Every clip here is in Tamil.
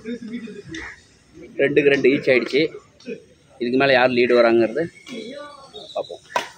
ரெண்டுக்கு ரெண்டு ஈச் ஆயிடுச்சு இதுக்கு மேலே யார் லீடு வராங்கிறது பார்ப்போம்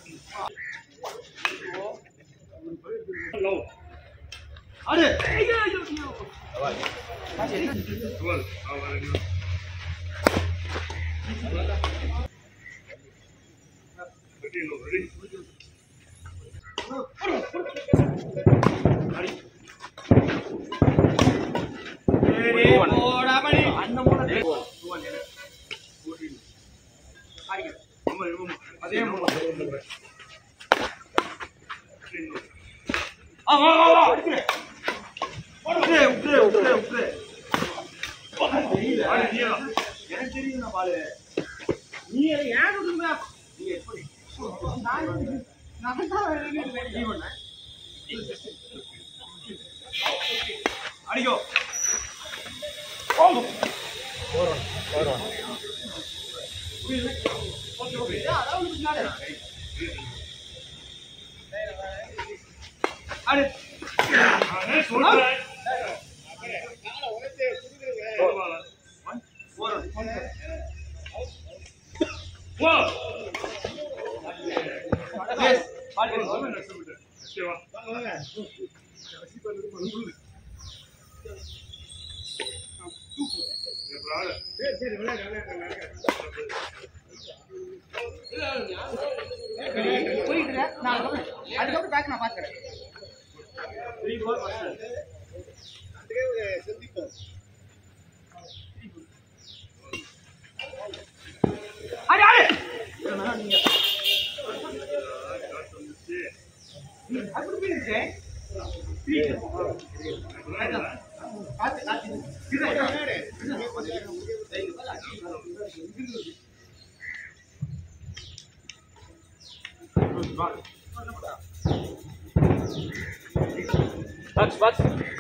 பாக்ஸ் பாக்ஸ்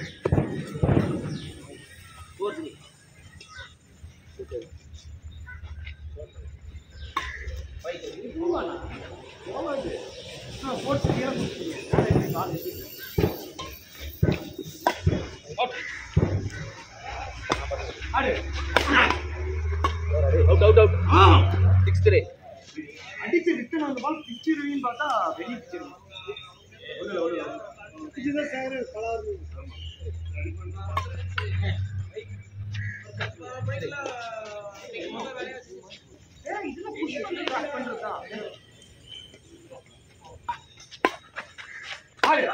out out out six three அடிச்சு ரிட்டன் அந்த பால் பிச்சிருவின்னு பார்த்தா வெளியே பிச்சிருவோம் இதுதான் சார் பலாறு ஏய், இதெல்லாம் push பண்ணி track பண்றதா? ஆடு.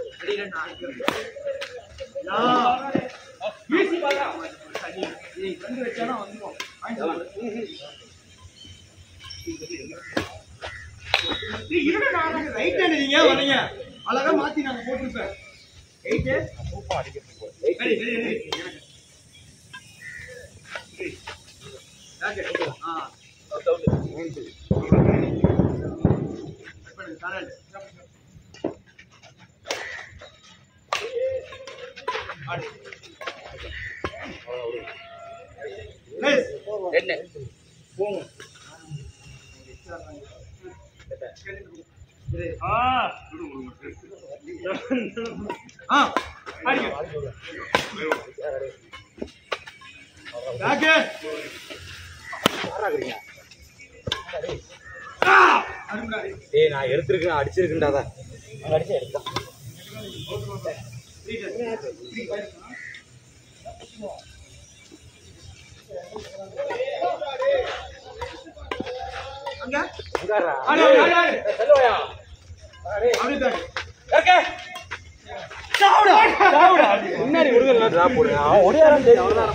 யா. வீசி பாரா. சரி. ஏய், கண்டு வச்சானா வந்துரும். வாங்கிட்டு வா. ஏய், இருடா, நான் right hand நீங்க வரீங்க. அழகா மாத்தி நாங்க போட்டிருப்பேன் Eight. சரி, சரி, சரி. Okay. ஆ. Cut பண்ணுங்க, talent. ஆடு. Nice. என்ன ஆ, அடிங்க. Back. ஆ, அருமைடா. ஏய் நான் எடுத்திருக்கேன் அடிச்சிருக்கேன்டா அதான் அங்க அடிச்சு எடுத்தான் அங்க. உட்கார்றா. ஆடு, ஆடு, ஆடு, ஆடு. ஏய், செல்லுவாயா அப்படியே தாடு. ஓகே சாவுடா சாவுடா முன்னாடி விடுங்க டிராப் போடுங்க அவன் ஒடியாரம் தெரியும் அவ்வளவுதான்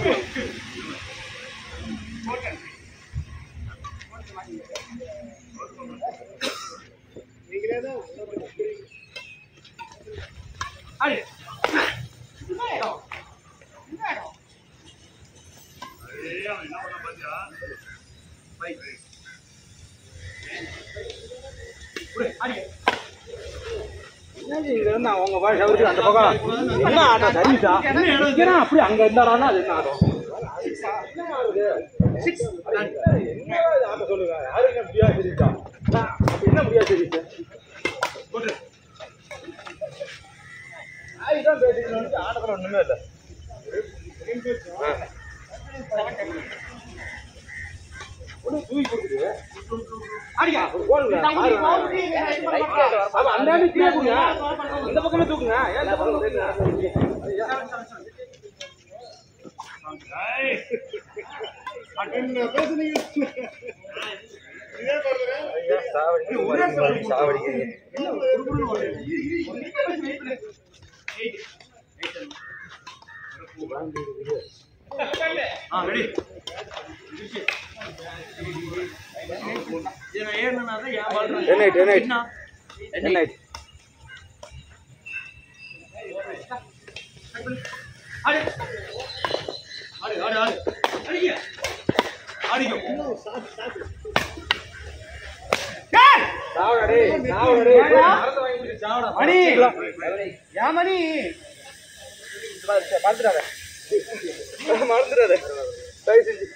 ஆடு. இதுதான் இடம். இதுதான் இடம். Right. விடு, அடிங்க. என்னது இது என்ன அவங்க பாய் சவுருக்கு அந்த பக்கம் என்ன ஆட்டம் சர்வீஸா ஏன்னா அப்படி அங்க இருந்தாடான்னா அது என்ன ஆட்டம் Six. என்ன இது ஆட்டம் சொல்லுங்க யாரும் என்ன முடியாது சர்வீஸா அப்படி என்ன முடியாது சர்வீஸ் போட்டு. ஆயிதான் பேசிக்கணும் ஆட்டத்தில் ஒண்ணுமே இல்லை அடியா போடுங்க. தம்பி போகுது. ஆமா, அந்த ஆளு கீழே கொடுங்க. இந்த பக்கமே தூக்குங்க ஏன் இந்த பக்கம் தூக்குங்க? ஆ ரெடி இதை ஏறினா தான் என் பால் Ten eight, ten eight. என்ன? என்ன ஆயிடுச்சு? ஆடு ஆடு ஆடு ஆடு அடிங்க அடிக்கும் சாவடா டேய், சாவடா டேய். மரத்தை வாங்கிட்டு சாவடா. மணி ஏன் மணி மறந்துடாத. மறந்துடாத. தயவு செஞ்சு.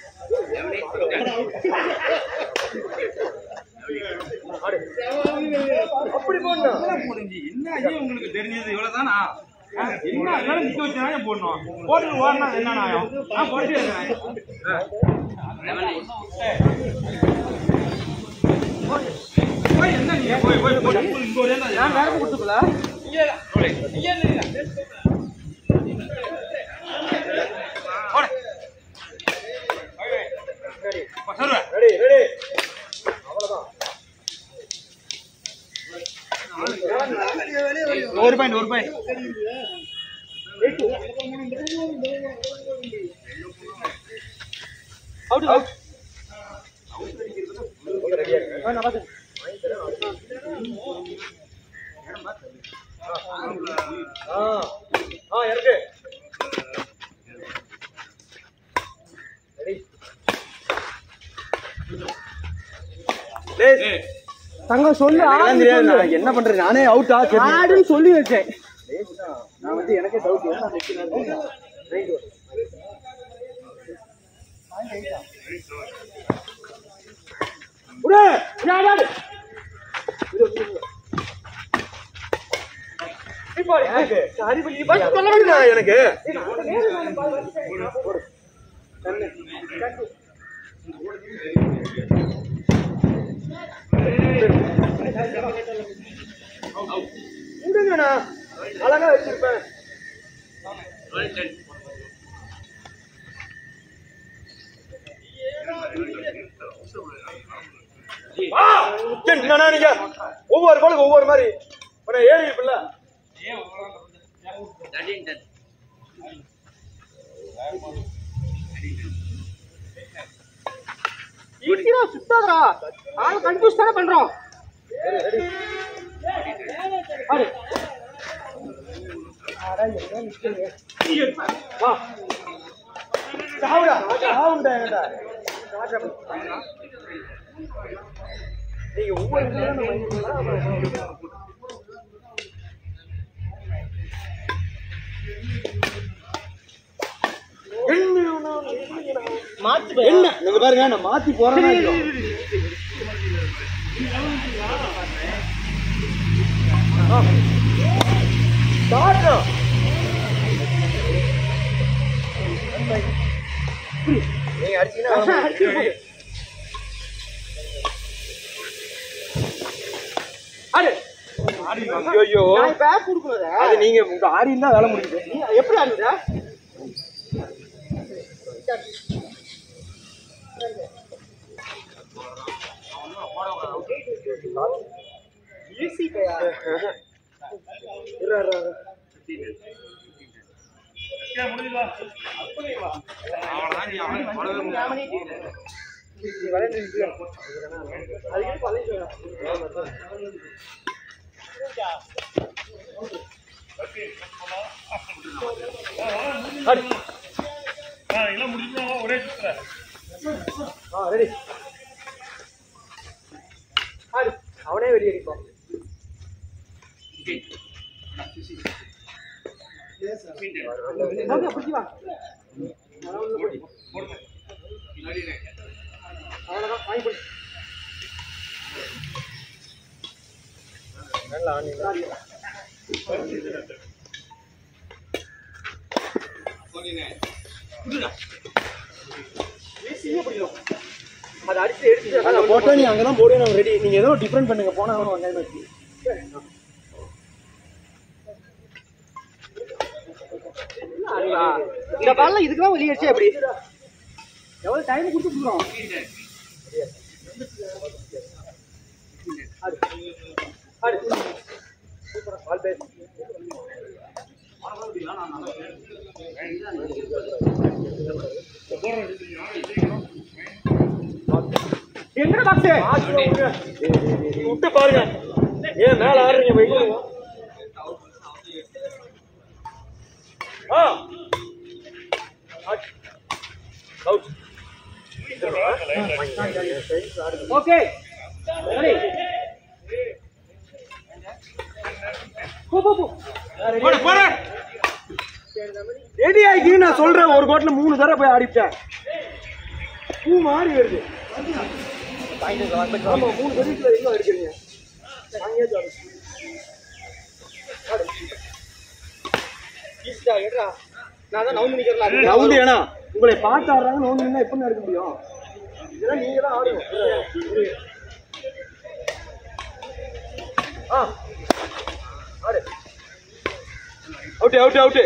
அப்படி போடணும் முடிஞ்சு என்ன ஐயா உங்களுக்கு தெரிஞ்சது இவ்வளவுதானா ஆ, என்ன அதனால நிக்க வச்சுதானே போடணும் போட்டு ஓடனா என்ன நியாயம் நான் போட்டு போய் என்ன நீங்க போய் போய் போய் இங்க ஒரு என்ன நான் வேற கொடுத்துக்கல சொல்லுவேன் ரெடி ரெடி ஒரு பாயிண்ட் ஒரு பாயிண்ட் அவுட் அவுட் ரெடியா இருக்கு நான் பாத்து ஆ ஆ இருக்கு ரெடி டேய் தங்கம் சொல்லு எனக்கு தெரியாது நான் என்ன பண்றது நானே அவுட்டா ஆடுன்னு சொல்லி வச்சேன் நான் வந்து எனக்கே டவுட் எனக்கு விடுங்கண்ணா அழகா வச்சிருப்பேன் ஆ! என்னண்ணா நீங்க ஒவ்வொரு பாலுக்கு ஒவ்வொரு மாதிரி உன்னை ஏறி இருப்பில்ல ஈஸியா சுத்தாதடா ஆள் கன்ஃபியூஸ் தானே பண்றோம் பாரு வா சாவுடா சாவுண்டா என்கிட்ட நீங்க ஒவ்வொரு மாத்தி என்ன நீங்க பாருங்க நான் மாத்தி போறேன்னா காட்டும் நீங்க அடிச்சீங்கன்னா ஆடு ஐயோ நான் பேக் கொடுக்கறத அது நீங்க உங்க ஆடி தான் வேலை முடியுது நீ எப்படி ஆடுற ஈஸி பையா ஆ ரெடி ஆடு அவனே வெளியே அடிப்பான் ஓகே பிடிச்சி வா அவ்வளோதான் வாங்கி போடு நல்லா ஆனீங்க ஈஸியாக பிடிக்கும் அதை அடிச்சு எடுத்து அங்க போட்டோ நீ அங்கதான் போடுவேன் நான் ரெடி நீங்க ஏதோ டிஃபரெண்ட் பண்ணுங்க போனா அவன் ஒன் டைம் வச்சு இந்த பால்ல இதுக்கெல்லாம் வெளியே அடிச்சா எப்படி எவ்வளவு டைம் கொடுத்து போறோம் எங்க பாக்ஸ் விட்டு பாருங்க ஏன் மேல ஆடுறீங்க வெயிட் ஆ அவுட் ஓகே ரெடி போ போ போ போடு போடு ரெடி ஆகி நான் சொல்றேன் ஒரு கோட்ல மூணு தடவை போய் ஆடிட்டேன் பூ மாறி வருது ஆமா மூணு தடவைக்குள்ள எங்க அடிக்கிறீங்க அங்கேயே ஆடு. ஆடு. ஈஸ்டா, எடுடா. நான் தான் நவுந்து நிக்கிறேன் நவுந்து ஏனா உங்களை பார்த்து ஆடுறாங்க நவுந்து நின்னா எப்படி எடுக்க முடியும் இதெல்லாம் நீங்க தான் ஆடுங்க ஆ ஆடு அவுட் அவுட் அவுட்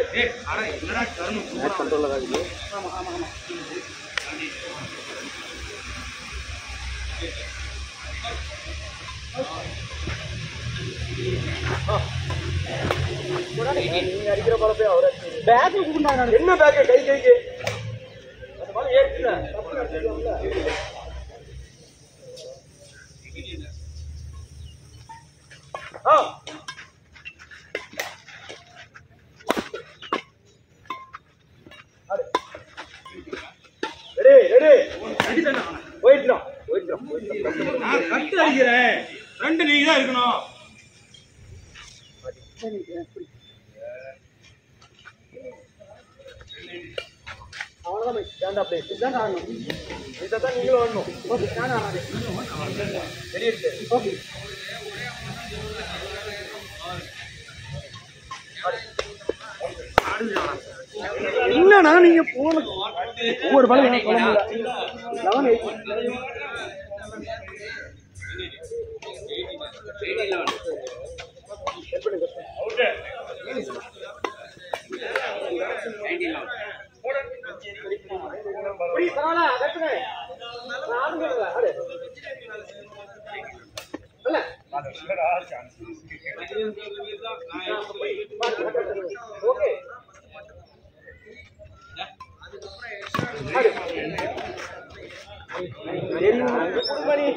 பேக் என்ன பேக் கை கைக்கு அந்த மாதிரி ஏற்றுல ஆ ரெடி ரெடி போயிட்டோம் போயிட்டோம் போயிட்டோம் நான் கட்டு அடிக்கிறேன் ரெண்டு நீ தான் இருக்கணும் அவ்வளோதான் மச்சி. stand up play. இதுதான் ஆடணும். இதைத்தான் நீங்களும் ஆடணும். ஓகே, நானும் ஆடுறேன். ரெடி இருக்கு. ஓகே. என்னண்ணா நீங்க போன ஒவ்வொரு பாலும் எனக்கு சொல்ல முடியல லெவன் எயிட் புடி, பரவாயில்ல, கட்டுங்க. நான் ஆடுங்க, ஆடு. இல்ல. ஓகே ஆடு. தெரியும், இது கொடுங்க நீ.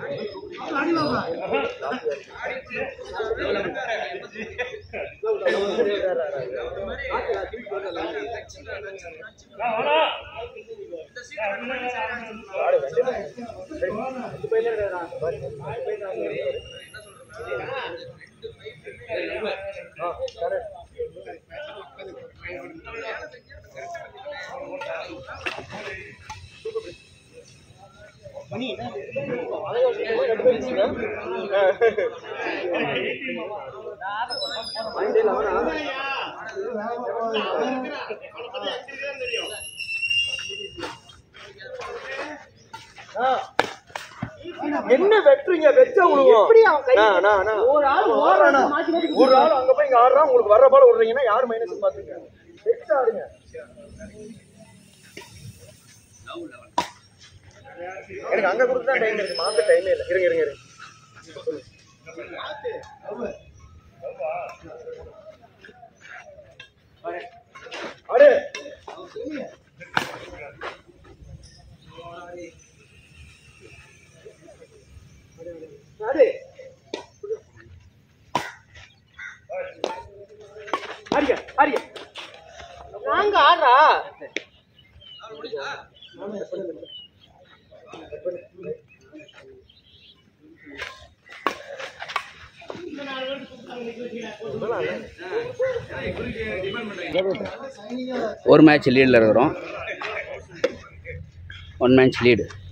ஆ. என்ன வெட்டுறீங்க வெச்சா உங்களுக்கு ஒரு ஆள் ஒரு ஆள் அங்க போய் இங்க ஆடுறான் உங்களுக்கு வர்ற பால் விடுறீங்கன்னா யார் மைனஸ் பாத்துங்க வெச்சு ஆடுங்க எனக்கு அங்க கொடுத்து தான் டைம் இருக்கு மாத்த டைமே இல்லை இருங்க இருங்க இருங்க ஆடு ஆடு ஆடிக்க ஆடிக்க நாங்க ஆடுறா ஒரு மேட்ச் லீடில் இருக்கிறோம் ஒன் மேட்ச் லீடு